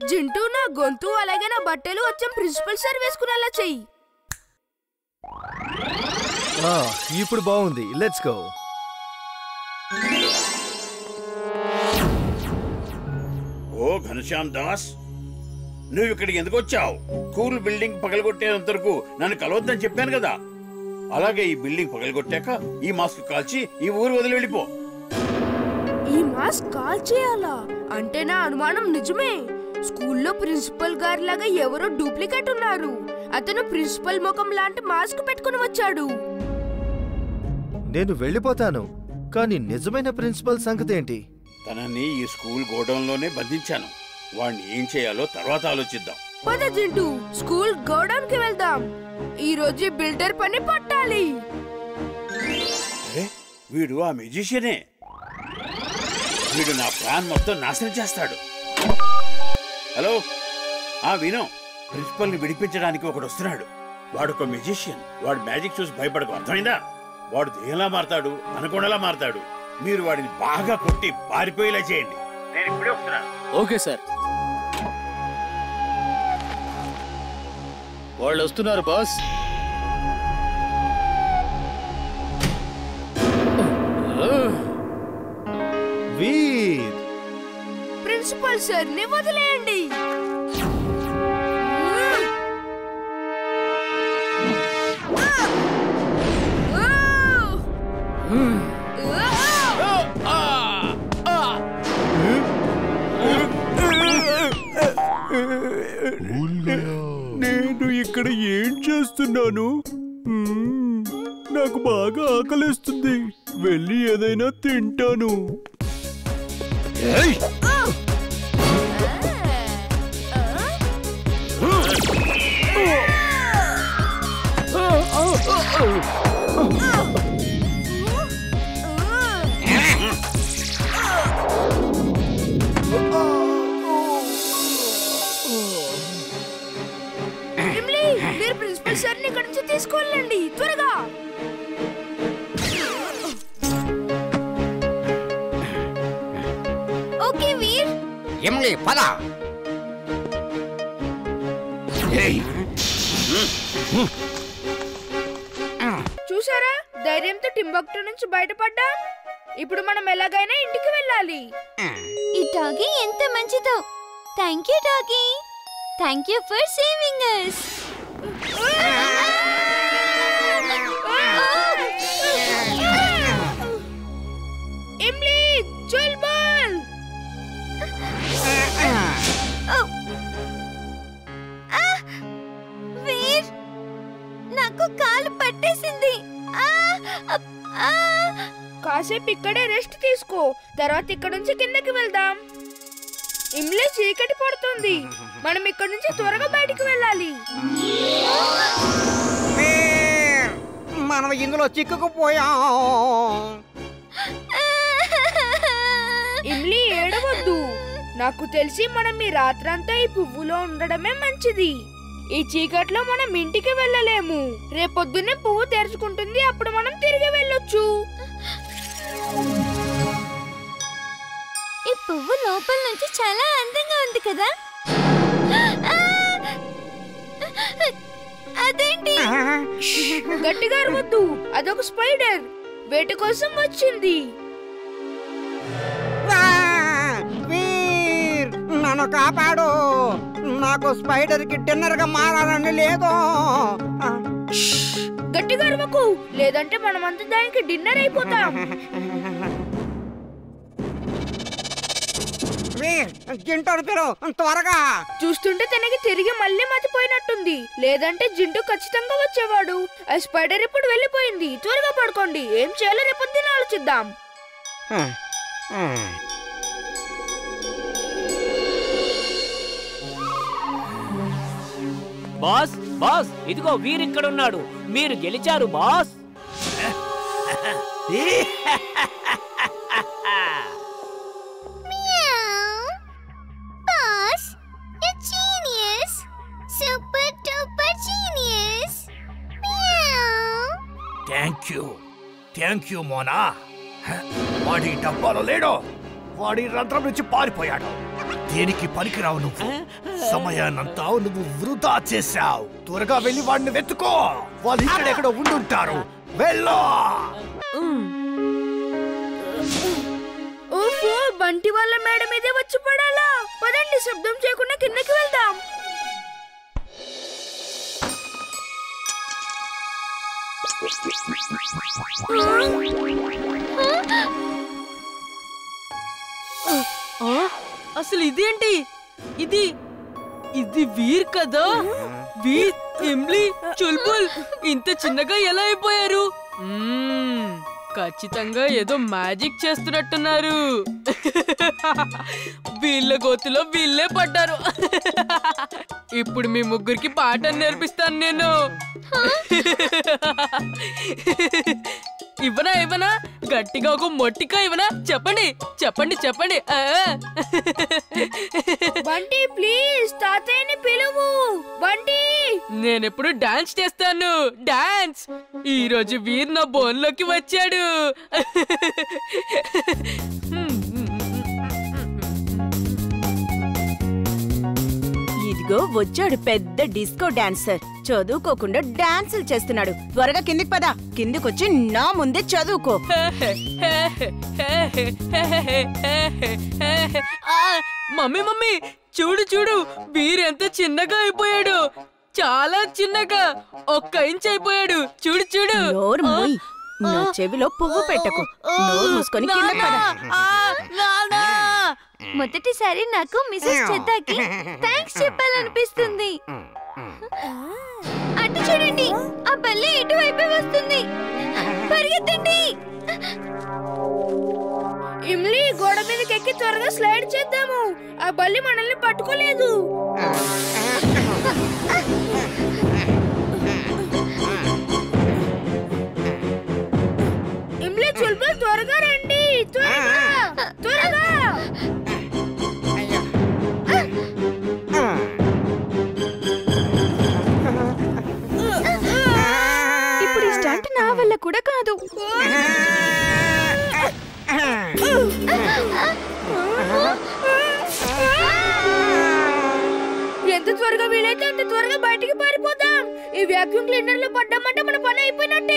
జింటూ నా గొంతు అలాగే నా బట్టలు వచ్చాం ప్రిన్సిపల్ సార్ వేసుకునేలా చెయ్యి ఆ, ఇప్పుడు బాగుంది లెట్స్ గో ఓ ఘనశ్యామ్ దాస్ నువ్వు ఇక్కడికి ఎందుకు వచ్చావు స్కూల్ బిల్డింగ్ పగలగొట్టేంతవరకు నన్ను కలవద్దని చెప్పాను కదా అలాగే ఈ బిల్డింగ్ పగలగొట్టాక ఈ మాస్క్ కాల్చి ఈ ఊరు వదిలి వెళ్ళిపో ఈ మాస్క్ కాల్ చేయాలా అంటే నా అనుమానం నిజమే స్కూల్లో ప్రిన్సిపల్ గారి లాగా ఎవరో డూప్లికేట్ ఉన్నారు అతను ప్రిన్సిపల్ ముఖం లాంటి మాస్క్ పెట్టుకుని వచ్చాడు నేను వెళ్ళిపోతాను కానీ నిజమైన ప్రిన్సిపల్ సంగతి ఏంటి తనని ఈ స్కూల్ గోడౌన్లోనే బంధించాను వాడిని ఏం చేయాలో తర్వాత ఆలోచిద్దాం పద జింటూ స్కూల్ గోడౌన్ కి వెళ్దాం ఈ రోజు ఈ బిల్డర్ పని పట్టాలి అరే వీడు ఆ మ్యూజిషియనే వీడు నా ప్లాన్ మొత్తం నాశనం చేస్తాడు హలో ఆ విను ప్రిన్సిపల్ ని విడిపించడానికి ఒకడు వస్తున్నాడు వాడు ఒక మ్యూజిషియన్ వాడు మ్యాజిక్ చూసి భయపడకు అర్థమైందా వాడు దేనిలా మారతాడు అనుకోనలా మారతాడు మీరు వాడిని బాగా కొట్టి పారిపోయేలా చేయండి నేను ఇప్పుడే వస్తున్నాను ఓకే సార్ వాళ్ళు వస్తున్నారు బాస్ వీర్ ప్రిన్సిపల్ సార్ ని వదిలేయండి నేను ఇక్కడ ఏం చేస్తున్నాను మ్మ్, నాకు బాగా ఆకలిస్తుంది వెళ్ళి ఏదైనా తింటాను ఇమ్లీ, మీరు ప్రిన్సిపల్ సార్ ని ఇక్కడి నుంచి తీసుకువెళ్ళండి త్వరగా ఓకే వీర్ ఎమ్లీ పద చూసారా ధైర్యంతో టింబక్టు నుంచి బయటపడ్డాం ఇప్పుడు మనం ఎలాగైనా ఇంటికి వెళ్ళాలి ఈ డాగీ ఎంత మంచిదో thank you doggy thank you for saving us Imli చల్ బాల్ వీర్ నాకు కాలు పట్టేసింది ఆ, అప్, ఆ. కాసేపు ఇక్కడే రెస్ట్ తీసుకో తర్వాత ఇక్కడ నుంచి కిందకి వెళ్దాం ఇమ్లీ చీకటి పడుతుంది మనం ఇక్కడ నుంచి త్వరగా బయటికి వెళ్ళాలి వీర్, మనం ఇందులో చిక్కుకుపోయాం ఇమ్లీ ఏడవద్దు నాకు తెలిసి మనం ఈ రాత్రంతా ఈ పువ్వులో ఉండడమే మంచిది ఈ చీకట్లో మనం ఇంటికి వెళ్ళలేము రేపొద్దున్నే పువ్వు తెరుచుకుంటుంది అప్పుడు మనం తిరిగి వెళ్ళొచ్చు ఈ పువ్వు లోపల నుంచి చాలా అందంగా ఉంది కదా ఆ! అదేంటి గట్టిగా అరవద్దు అదొక స్పైడర్ వేట కోసం వచ్చింది ఆ, వీర్ నన్ను కాపాడు నాకు స్పైడర్ కి డిన్నర్ గా మారాలని లేదు ఆ, గట్టిగా అరవకు లేదంటే మనమంతా దానికి డిన్నర్ అయిపోతాం వీర్ జింటోను పిలు త్వరగా చూస్తుంటే తనకి తిరిగి మళ్ళీ మతిపోయినట్టుంది లేదంటే జింటూ ఖచ్చితంగా వచ్చేవాడు ఆ స్పైడర్ ఇప్పుడు వెళ్ళిపోయింది త్వరగా పడుకోండి ఏం చేయాలో రేపొద్దున ఆలోచిద్దాం ఆ, ఆ. బాస్ బాస్ ఇదిగో వీరిక్కడున్నాడు మీరు గెలిచారు boss boss you genius super duper genius thank you thank you Mona హ, వాడి డబ్బాలో లేడో వాడి రంధ్రం నుంచి పారిపోయాడు దేనికి పనికిరావు నువ్వు సమయాన్నంతా నువ్వు వృధా చేశావు త్వరగా వెళ్ళి వాడిని వెతుకో వాళ్ళు ఇక్కడెక్కడ ఉండుంటారు వెళ్ళు ఓఫో బంటి వాళ్ళ మేడ మీదే వచ్చి పడాలా పదండి శబ్దం చేయకుండా కిందకి వెళ్దాం ఆ, అసలు ఇదేంటి ఇది ఇది వీర్ కదా వీర్ ఇమ్లీ చుల్బుల్ ఇంత చిన్నగా ఎలా అయిపోయారు మ్మ్, ఖచ్చితంగా ఏదో మ్యాజిక్ చేస్తున్నట్టున్నారు వీళ్ళ గోతిలో వీళ్ళే పడ్డారు ఇప్పుడు మీ ముగ్గురికి పాట నేర్పిస్తాను నేను ఇవ్వనా ఇవ్వనా గట్టిగా ఒక మొట్టిగా ఇవ్వనా చెప్పండి చెప్పండి చెప్పండి ఆ. బంటి ప్లీజ్ తాతయ్యని పిలువు బంటి నేనెప్పుడు డాన్స్ చేస్తాను డాన్స్ ఈ రోజు వీర్ నా బోన్లోకి వచ్చాడు ఇదిగో వచ్చాడు పెద్ద డిస్కో డాన్సర్ చదువుకోకుండా డాన్సులు చేస్తున్నాడు త్వరగా కిందికి పద కిందికొచ్చి నా ముందే చదువుకో ఆ, మమ్మీ మమ్మీ చూడు చూడు వీర్ ఎంత చిన్నగా అయిపోయాడు చాలా చిన్నగా ఒక్క ఇంచ్ అయిపోయాడు చూడు చూడు నోరు మూయ్. నా చెవిలో పువ్వు పెట్టకు నోరు మూసుకొని కిందకి పద ఆ, నాన్నా! మొదటిసారి నాకు మిసెస్ చెత్తాకి థ్యాంక్స్ చెప్పాలనిపిస్తుంది అటు చూడండి ఆ బల్లి ఇటువైపే వస్తుంది పరిగెత్తండి ఇమ్లీ గోడ మీదకి ఎక్కి త్వరగా స్లైడ్ చేద్దాము ఆ బల్లి మనల్ని పట్టుకోలేదు ఇమ్లీ చుల్బుల్ త్వరగా రండి త్వరగా త్వరగా ఇప్పుడు ఈ స్టంట్ నా వల్ల కూడా కాదు ఎంత త్వరగా వీలైతే అంత త్వరగా బయటికి పారిపోదాం ఈ వ్యాక్యూమ్ క్లీనర్ లో పడ్డామంటే మన పని అయిపోయినట్టే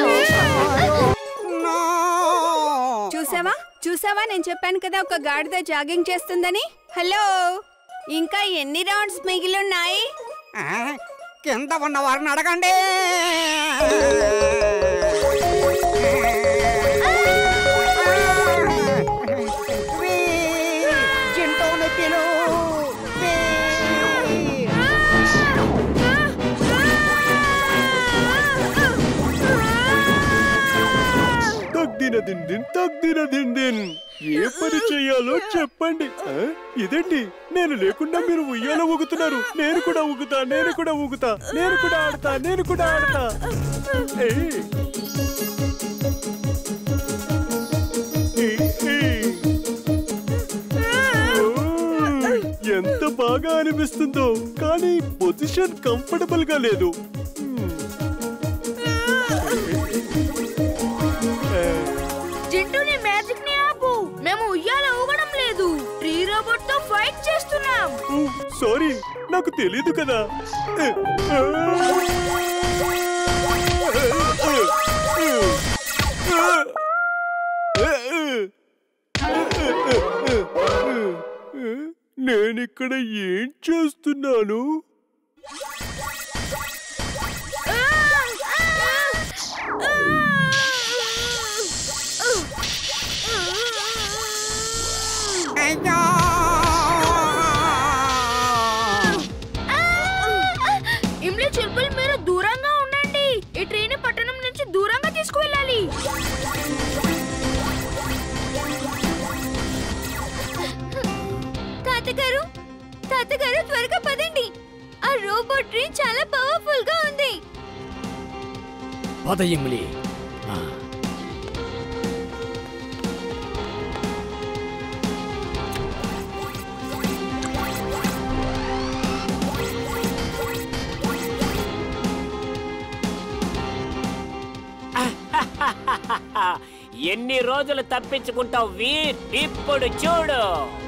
చూసావా చూసావా నేను చెప్పాను కదా ఒక గాడిద జాగింగ్ చేస్తుందని హలో ఇంకా ఎన్ని రౌండ్స్ మిగిలిన్నాయి ఆ, కింద ఉన్న వారిని అడగండి వీర్, చింటూని పిలు. వీర్. తగ్దిన దిందిన్ తగ్దిన దిందిన్ ఏ పని చెయ్యాలో చెప్పండి ఆ? ఇదేంటి నేను లేకుండా మీరు ఉయ్యాల ఊగుతున్నారు నేను కూడా ఊగుతా నేను కూడా ఊగుతా నేను కూడా ఆడతా నేను కూడా ఆడతా ఏయ్. ఏయ్, ఏయ్. ఓ, ఎంత బాగా అనిపిస్తుందో కానీ పొజిషన్ కంఫర్టబుల్ గా లేదు హ్మ్. ఆ. జింటూని మ్యాజిక్ ని ఆపు మేము ఉయ్యాల ఊగడం లేదు ట్రీ రోబోట్ తో ఫైట్ చేస్తున్నాం ఓ, సారీ నాకు తెలీదు కదా నేనిక్కడ ఏం చేస్తున్నాను అయ్యో ఇమ్లీ చుల్బుల్ మీరు దూరంగా ఉండండి ఈ ట్రీని పట్టణం నుంచి దూరంగా తీసుకువెళ్ళాలి తాతగారు తాతగారు త్వరగా పదండి ఆ రోబోట్ ట్రీ చాలా పవర్ఫుల్ గా ఉంది పద ఇమ్లి ఆ, ఎన్ని రోజులు తప్పించుకుంటావు వీర్ ఇప్పుడు చూడు